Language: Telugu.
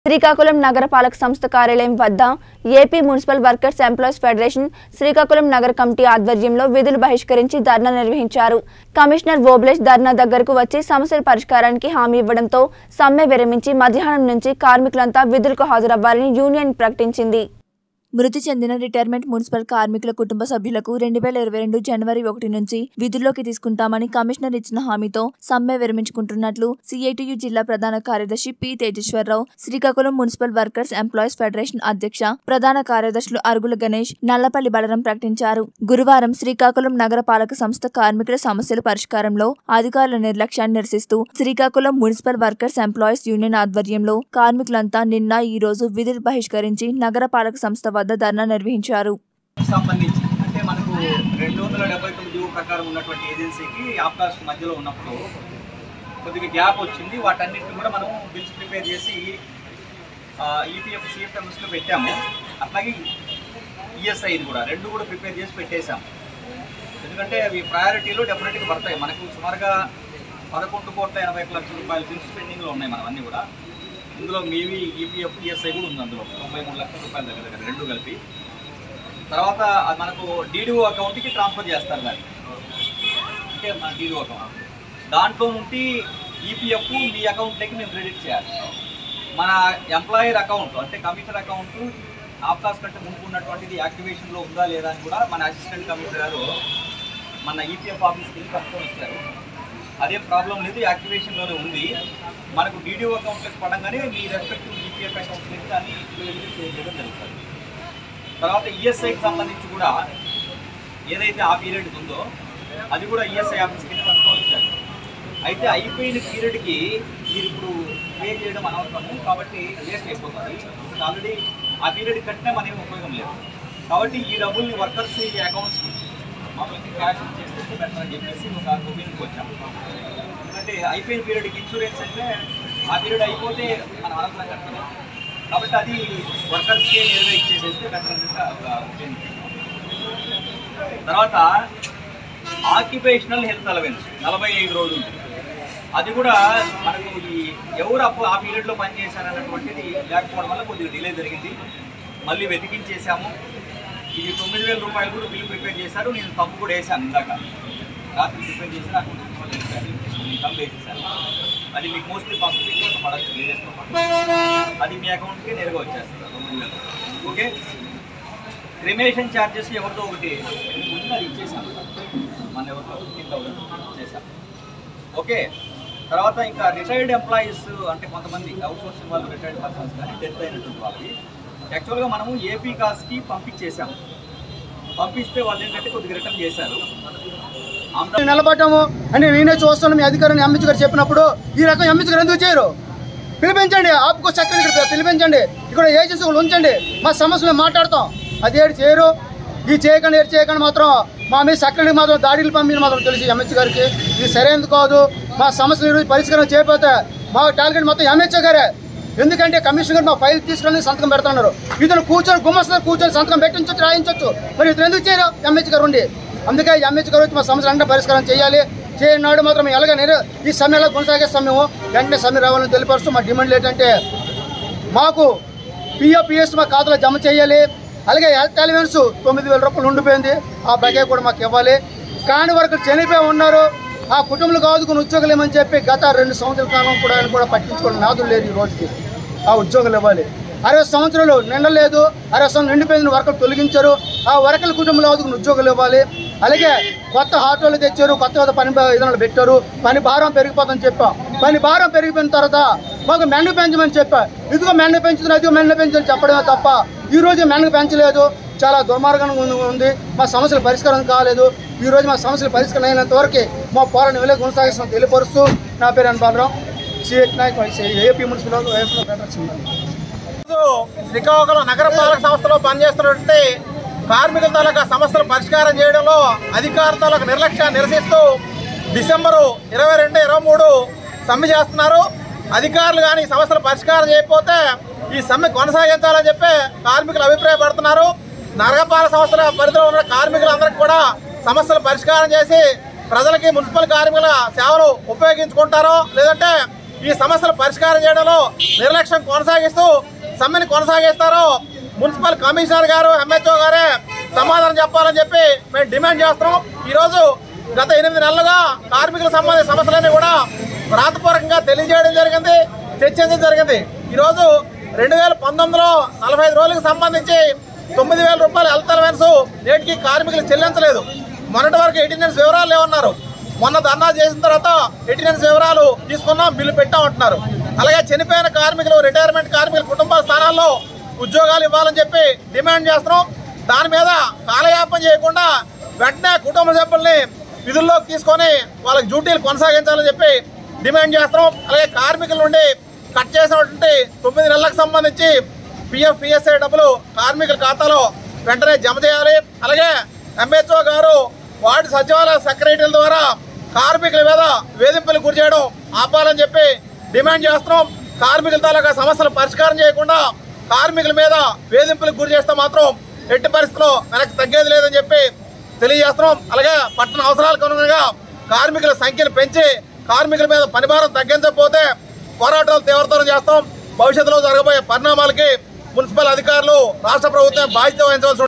శ్రీకాకుళం నగరపాలక సంస్థ కార్యాలయం వద్ద AP municipal workers employees federation Srikakulam నగర కమిటీ ఆధ్వర్యంలో విధులు బహిష్కరించి ధర్నా నిర్వహించారు కమిషనర్ ఓబ్లేష్ ధర్నా దగ్గరకు వచ్చి సమస్యల పరిష్కారానికి హామీ ఇవ్వడంతో సమ్మె విరమించి మధ్యాహ్నం నుంచి కార్మికులంతా విధులకు హాజరవ్వాలని యూనియన్ ప్రకటించింది మృతి చెందిన రిటైర్మెంట్ మున్సిపల్ కార్మికుల కుటుంబ సభ్యులకు రెండు వేల ఇరవై రెండు జనవరి ఒకటి నుంచి విధుల్లోకి తీసుకుంటామని కమిషనర్ ఇచ్చిన హామీతో సమ్మె విరమించుకుంటున్నట్లు సిఐటియు జిల్లా ప్రధాన కార్యదర్శి P Tejeswararao Srikakulam municipal workers employees federation అధ్యక్ష ప్రధాన కార్యదర్శులు అరుగుల గణేష్ నల్లపల్లి బలరం ప్రకటించారు గురువారం శ్రీకాకుళం నగర పాలక సంస్థ కార్మికుల సమస్యల పరిష్కారంలో అధికారుల నిర్లక్ష్యాన్ని నిరసిస్తూ Srikakulam municipal workers employees union ఆధ్వర్యంలో కార్మికులంతా నిన్న ఈ రోజు విధులు బహిష్కరించి నగర పాలక సంస్థ వద్ద ధర్నా నిర్వహించారు సంబంధించి అంటే మనకు రెండు వందల డెబ్బై తొమ్మిది జీవో ప్రకారం ఉన్నటువంటి ఏజెన్సీకి ఆప్కాస్ట్ మధ్యలో ఉన్నప్పుడు కొద్దిగా గ్యాప్ వచ్చింది వాటన్నిటిని కూడా మనం బిల్స్ ప్రిపేర్ చేసి ఈపీఎఫ్ సిఎఫ్ఎంఎస్లో పెట్టాము అట్లాగే ఈఎస్ఐది కూడా రెండు కూడా ప్రిపేర్ చేసి పెట్టేశాము ఎందుకంటే అవి ప్రయారిటీలో డెఫినెట్గా పడతాయి మనకు సుమారుగా పదకొండు కోట్ల ఎనభై ఒక్క లక్షల రూపాయలు బిల్స్ పెండింగ్లో ఉన్నాయి మనం అన్నీ కూడా ఇందులో మీవి ఈపీఎఫ్ ఈఎస్ఐ కూడా ఉంది అందులో తొంభై మూడు లక్షల రూపాయల దగ్గర దగ్గర రెండు కలిపి తర్వాత అది మనకు డీడీఓ అకౌంట్కి ట్రాన్స్ఫర్ చేస్తారు దాన్ని అంటే మన డీడీఓ అకౌంట్ దాంట్లో నుండి ఈపీఎఫ్ మీ అకౌంట్లోకి మేము క్రెడిట్ చేయాలి మన ఎంప్లాయర్ అకౌంట్ అంటే కమిషనర్ అకౌంట్ ఆప్కాస్ కంటే ముందు ఉన్నటువంటిది యాక్టివేషన్లో ఉందా లేదా అని కూడా మన అసిస్టెంట్ కమిషనర్ గారు మన ఈపీఎఫ్ ఆఫీస్కి వెళ్ళి కనుక్కొని వచ్చారు అదేం ప్రాబ్లం లేదు యాక్టివేషన్లోనే ఉంది మనకు డీడీఓ అకౌంట్లోకి పడంగానే మీ రెస్పెక్టివ్ ఈపీఎఫ్ అకౌంట్లోకి దాన్ని క్రెడిట్ చేయడం జరుగుతుంది తర్వాత ఈఎస్ఐకి సంబంధించి కూడా ఏదైతే ఆ పీరియడ్ ఉందో అది కూడా ఈఎస్ఐ ఆఫీస్కి వెళ్ళి కనుక్కొని వచ్చారు అయితే అయిపోయిన పీరియడ్కి మీరు ఇప్పుడు పే చేయడం అనవసరము కాబట్టి వేస్ట్ అయిపోతుంది ఆల్రెడీ ఆ పీరియడ్ కట్టినా మనకి ఉపయోగం లేదు కాబట్టి ఈ డబ్బుల్ని వర్కర్స్ ఈ అకౌంట్స్కి మమ్మల్ని క్యాష్ చేస్తే బెటర్ అని చెప్పేసి ఒక ఒపీనియన్కి వచ్చాం ఎందుకంటే అయిపోయిన పీరియడ్కి ఇన్సూరెన్స్ అంటే ఆ పీరియడ్ అయిపోతే మన అనంతరం కట్టడం కాబట్టి అది వర్కర్స్కి నేరుగా ఇచ్చేసేస్తే బెటర్ అనేది ఒక ఒపీనియన్ తర్వాత ఆక్యుపేషనల్ హెల్త్ అలవెన్స్ నలభై ఐదు రోజులు అది కూడా మనకు ఈ ఎవరు అప్పు ఆ పీరియడ్లో పనిచేశారన్నటువంటిది లేకపోవడం వల్ల కొద్దిగా డిలే జరిగింది మళ్ళీ వెతికించేసాము ఇది తొమ్మిది వేల రూపాయలు కూడా బిల్లు ప్రిపేర్ చేశారు నేను తప్పు కూడా వేసాను ఇందాక రాత్రి ప్రిపేర్ చేసి నాకు తప్పు వేసేసాను అది మీకు మోస్ట్లీ పంపించి ఒక పడచ్చు లేదేస్తో పాటు అది మీ అకౌంట్కి నేరుగా వచ్చేస్తుంది తొమ్మిది వేలు ఓకే క్రిమేషన్ ఛార్జెస్ ఎవరితో ఒకటి ముందు అది ఇచ్చేసాం మన ఎవరితో ఫిఫ్టీన్ థౌసండ్ ఇచ్చేసాం ఓకే తర్వాత ఇంకా రిటైర్డ్ ఎంప్లాయీస్ అంటే కొంతమంది అవుట్ సోర్సింగ్ వాళ్ళు రిటైర్డ్ పర్సన్స్ కానీ డెత్ అయినటువంటి వాళ్ళకి యాక్చువల్గా మనము ఏపీ కాస్ట్కి పంపించేసాం పంపిస్తే వాళ్ళు ఏంటంటే కొద్దిగా రిటర్న్ చేశారు ఆంధ్ర నిలబడ్డాము అని నేనే చూస్తాను మీ అధికారిని ఎంఎస్ గారు చెప్పినప్పుడు ఈ రకం ఎంఎస్ గారు ఎందుకు చేయరు పిలిపించండి ఆపుకో చక్కని ఇక్కడ పిలిపించండి ఇక్కడ ఏజెన్సీ వాళ్ళు ఉంచండి మా సమస్యలు మేము మాట్లాడతాం అది ఏడు చేయరు ఈ చేయకండి ఏడు చేయకండి మాత్రం మా మీద సెక్రటరీ మాత్రం దాడిలు పంపిణీ మాత్రం తెలిసి ఎంహెచ్ గారికి ఇది సరైనది కాదు మా సమస్యలు ఈరోజు పరిష్కారం చేయకపోతే మా టార్గెట్ మొత్తం ఎంహెచ్ గారే ఎందుకంటే కమిషనర్ గారు మా ఫైల్ తీసుకొని సంతకం పెడుతున్నారు ఇతను కూర్చొని గుమ్మస్తారు కూర్చొని సంతకం పెట్టించవచ్చు రాయించవచ్చు మరి ఇతను ఎందుకు చేయరు ఎంహెచ్ గారు ఉండి అందుకే ఎంహెచ్ గారు వచ్చి మా సమస్యలు అంటే పరిష్కారం చేయాలి చేయనాడు మాత్రం ఎలాగ నేను ఈ సమ్మెలో కొనసాగిస్తాం మేము వెంటనే సమ్మె రావాలని తెలియపరుస్తూ మా డిమాండ్లు ఏంటంటే మాకు పిఎఫ్ పిఎస్ మా ఖాతాలో జమ చేయాలి అలాగే హెల్త్ అలవెన్స్ తొమ్మిది వేల రూపాయలు ఉండిపోయింది ఆ బగే కూడా మాకు ఇవ్వాలి కాని వరకు చనిపోయి ఉన్నారు ఆ కుటుంబాలకు ఆదుకుని ఉద్యోగులు ఇవ్వమని చెప్పి గత రెండు సంవత్సరాల కాలం కూడా ఆయన కూడా పట్టించుకోవడం నాదులు లేదు ఈ రోజుకి ఆ ఉద్యోగులు ఇవ్వాలి అరవై సంవత్సరాలు నిండలేదు అరవై సంవత్సరాలు నిండిపోయిన వర్కలు తొలగించారు ఆ వర్కల కుటుంబంలో ఆదుకుని ఉద్యోగులు ఇవ్వాలి అలాగే కొత్త ఆటోలు తెచ్చారు కొత్త కొత్త పని విధానాలు పెట్టారు పని భారం పెరిగిపోతుందని చెప్పాం పని భారం పెరిగిపోయిన తర్వాత మాకు మెండు పెంచమని చెప్పా ఇదిగో మెండు పెంచుతున్నా ఇదిగో మెండు పెంచని చెప్పడమే తప్ప ఈ రోజు మెండు పెంచలేదు చాలా దుర్మార్గంగా ఉంది- ఉంది మా సమస్యల పరిష్కారం కాలేదు ఈ రోజు మా సమస్యల పరిష్కారం అయినంత వరకు మా పోరాటం వెళ్ళి కొనసాగిస్తాం తెలియపరుస్తూ నా పేరు అనుబాలరావు సిఎట్ నాయక్ ఏపీ మున్సిపల్ ఫెడరేషన్ ఈరోజు శ్రీకాకుళం నగరపాలక సంస్థలో పనిచేస్తున్నటువంటి కార్మికుల తాలూకా సమస్యలు పరిష్కారం చేయడంలో అధికారుల తాలూకా నిర్లక్ష్యాన్ని నిరసిస్తూ డిసెంబరు ఇరవై రెండు ఇరవై మూడు సమ్మె చేస్తున్నారు అధికారులు కానీ ఈ సమస్యలు పరిష్కారం చేయకపోతే ఈ సమ్మె కొనసాగించాలని చెప్పి కార్మికులు అభిప్రాయపడుతున్నారు నగరపాలక సంస్థల పరిధిలో ఉన్న కార్మికులందరికీ కూడా సమస్యలు పరిష్కారం చేసి ప్రజలకి మున్సిపల్ కార్మికుల సేవలు ఉపయోగించుకుంటారో లేదంటే ఈ సమస్యలు పరిష్కారం చేయడంలో నిర్లక్ష్యం కొనసాగిస్తూ సమ్మెని కొనసాగిస్తారో మున్సిపల్ కమిషనర్ గారు ఎంహెచ్ఓ గారే సమాధానం చెప్పాలని చెప్పి మేము డిమాండ్ చేస్తున్నాం ఈరోజు గత ఎనిమిది నెలలుగా కార్మికులకు సంబంధించిన సమస్యలన్నీ కూడా వ్రాతపూర్వకంగా తెలియజేయడం జరిగింది చర్చించడం జరిగింది ఈరోజు రెండు వేల పంతొమ్మిదిలో నలభై ఐదు రోజులకు సంబంధించి తొమ్మిది వేల రూపాయల హెల్త్ అలవెన్స్ నేటికి కార్మికులు చెల్లించలేదు మొన్నటి వరకు ఎయిటీనెన్స్ వివరాలు లేవన్నారు మొన్న ధర్నా చేసిన తర్వాత ఎయిటీనెన్స్ వివరాలు తీసుకున్నాం బిల్లు పెట్టామంటున్నారు అలాగే చనిపోయిన కార్మికులు రిటైర్మెంట్ కార్మికుల కుటుంబాల స్థానాల్లో ఉద్యోగాలు ఇవ్వాలని చెప్పి డిమాండ్ చేస్తున్నాం దాని మీద కాలయాపన చేయకుండా వెంటనే కుటుంబ సభ్యుల్ని విధుల్లోకి తీసుకొని వాళ్ళకి డ్యూటీలు కొనసాగించాలని చెప్పి డిమాండ్ చేస్తున్నాం అలాగే కార్మికుల నుండి కట్ చేసినటువంటి తొమ్మిది నెలలకు సంబంధించి పిఎఫ్ పిఎస్ఐ డబ్బులు కార్మికుల ఖాతాలో వెంటనే జమ చేయాలి అలాగే ఎంహెచ్ఓ గారు వార్డు సచివాలయ సెక్రటరీల ద్వారా కార్మికుల మీద వేధింపులకు గురి చేయడం ఆపాలని చెప్పి డిమాండ్ చేస్తున్నాం కార్మికుల తాలూకా సమస్యలు పరిష్కారం చేయకుండా కార్మికుల మీద వేధింపులకు గురి చేస్తే మాత్రం ఎట్టి పరిస్థితుల్లో వెనక్కి తగ్గేది లేదని చెప్పి తెలియజేస్తున్నాం అలాగే పట్టణ అవసరాలకు అనుగుణంగా కార్మికుల సంఖ్యను పెంచి కార్మికుల మీద పనిభారం తగ్గించకపోతే పోరాటాలు తీవ్రతరం చేస్తాం భవిష్యత్తులో జరగబోయే పరిణామాలకి మున్సిపల్ అధికారులు రాష్ట్ర ప్రభుత్వం బాధ్యత వహించవలసి ఉంటుంది.